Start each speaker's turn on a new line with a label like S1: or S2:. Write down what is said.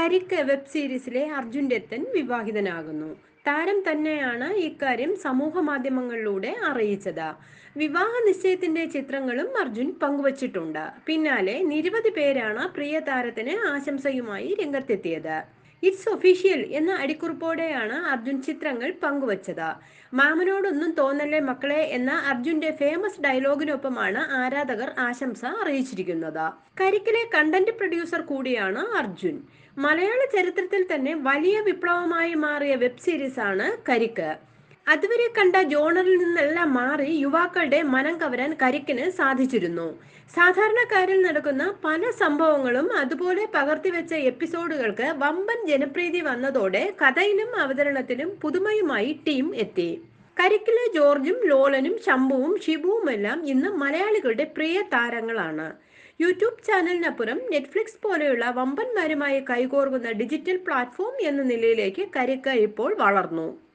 S1: കരിക്ക് വെബ് സീരീസിലെ അർജുൻ രത്തൻ വിവാഹിതനാകുന്നു താരം തന്നെയാണ് ഇക്കാര്യം സമൂഹ മാധ്യമങ്ങളിലൂടെ അറിയിച്ചത് വിവാഹ നിശ്ചയത്തിന്റെ ചിത്രങ്ങളും അർജുൻ പങ്കുവച്ചിട്ടുണ്ട് പിന്നാലെ നിരവധി പേരാണ് പ്രിയ താരത്തിന് ആശംസയുമായി രംഗത്തെത്തിയത് ഇറ്റ്സ് ഒഫീഷ്യൽ എന്ന അടിക്കുറിപ്പോടെയാണ് അർജുൻ ചിത്രങ്ങൾ പങ്കുവച്ചത് മാമനോടൊന്നും തോന്നല്ലേ മക്കളെ എന്ന അർജുന്റെ ഫേമസ് ഡയലോഗിനൊപ്പമാണ് ആരാധകർ ആശംസ അറിയിച്ചിരിക്കുന്നത് കരിക്കിലെ കണ്ടന്റ് പ്രൊഡ്യൂസർ കൂടിയാണ് അർജുൻ മലയാള ചരിത്രത്തിൽ തന്നെ വലിയ വിപ്ലവമായി മാറിയ വെബ് സീരീസ് ആണ് കരിക്ക് അതുവരെ കണ്ട ജോണറിൽ നിന്നെല്ലാം മാറി യുവാക്കളുടെ മനം കവരാൻ കരിക്കിന് സാധിച്ചിരുന്നു സാധാരണക്കാരിൽ നടക്കുന്ന പല സംഭവങ്ങളും അതുപോലെ പകർത്തിവെച്ച എപ്പിസോഡുകൾക്ക് വമ്പൻ ജനപ്രീതി വന്നതോടെ കഥയിലും അവതരണത്തിലും പുതുമയുമായി ടീം എത്തി കരിക്കിലെ ജോർജും ലോലനും ശംഭുവും ഷിബുവുമെല്ലാം ഇന്ന് മലയാളികളുടെ പ്രിയ താരങ്ങളാണ് യൂട്യൂബ് ചാനലിനപ്പുറം നെറ്റ്ഫ്ലിക്സ് പോലെയുള്ള വമ്പന്മാരുമായി കൈകോർക്കുന്ന ഡിജിറ്റൽ പ്ലാറ്റ്ഫോം എന്ന നിലയിലേക്ക് കരിക്ക ഇപ്പോൾ വളർന്നു